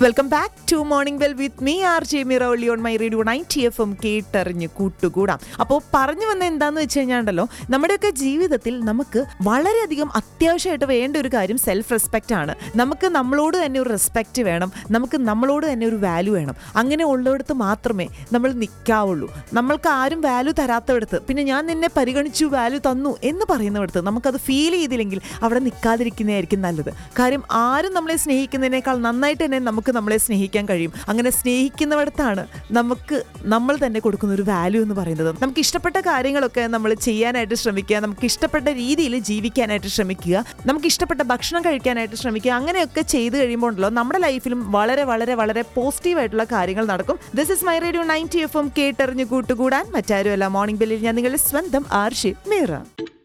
welcome back to morning well with me R J Miroli on my radio ninety F M കേട്ടറിഞ്ഞ് കൂട്ടുകൂടാം അപ്പോൾ പറഞ്ഞു വന്ന എന്താന്ന് വെച്ച് കഴിഞ്ഞാണ്ടല്ലോ നമ്മുടെയൊക്കെ ജീവിതത്തിൽ നമുക്ക് വളരെയധികം അത്യാവശ്യമായിട്ട് വേണ്ട ഒരു കാര്യം സെൽഫ് റെസ്പെക്റ്റ് ആണ് നമുക്ക് നമ്മളോട് തന്നെ ഒരു റെസ്പെക്റ്റ് വേണം നമുക്ക് നമ്മളോട് തന്നെ ഒരു വാല്യൂ വേണം അങ്ങനെ ഉള്ളിടത്ത് മാത്രമേ നമ്മൾ നിൽക്കാവുള്ളൂ നമ്മൾക്ക് ആരും വാല്യൂ തരാത്തവിടത്ത് പിന്നെ ഞാൻ നിന്നെ പരിഗണിച്ചു വാല്യൂ തന്നു എന്ന് പറയുന്നിടത്ത് നമുക്കത് ഫീൽ ചെയ്തില്ലെങ്കിൽ അവിടെ നിൽക്കാതിരിക്കുന്നതായിരിക്കും നല്ലത് കാര്യം ആരും നമ്മളെ സ്നേഹിക്കുന്നതിനേക്കാൾ നന്നായിട്ട് തന്നെ നമുക്ക് നമ്മളെ സ്നേഹിക്കാൻ കഴിയും അങ്ങനെ സ്നേഹിക്കുന്നിടത്താണ് നമുക്ക് നമ്മൾ തന്നെ കൊടുക്കുന്ന ഒരു വാല്യൂ എന്ന് പറയുന്നത് നമുക്ക് ഇഷ്ടപ്പെട്ട കാര്യങ്ങളൊക്കെ നമ്മൾ ചെയ്യാനായിട്ട് ശ്രമിക്കുക നമുക്ക് ഇഷ്ടപ്പെട്ട രീതിയിൽ ജീവിക്കാനായിട്ട് ശ്രമിക്കുക നമുക്ക് ഇഷ്ടപ്പെട്ട ഭക്ഷണം കഴിക്കാനായിട്ട് ശ്രമിക്കുക അങ്ങനെയൊക്കെ ചെയ്തു കഴിയുമ്പോൾ ഉണ്ടല്ലോ നമ്മുടെ ലൈഫിലും വളരെ വളരെ വളരെ പോസിറ്റീവായിട്ടുള്ള കാര്യങ്ങൾ നടക്കും this is my radio ninety F M കേട്ടറിഞ്ഞ് കൂട്ടുകൂടാൻ മറ്റാരുമല്ല മോർണിംഗ് ബെല്ലിൽ ഞാൻ നിങ്ങളുടെ സ്വന്തം ആർഷി മീറ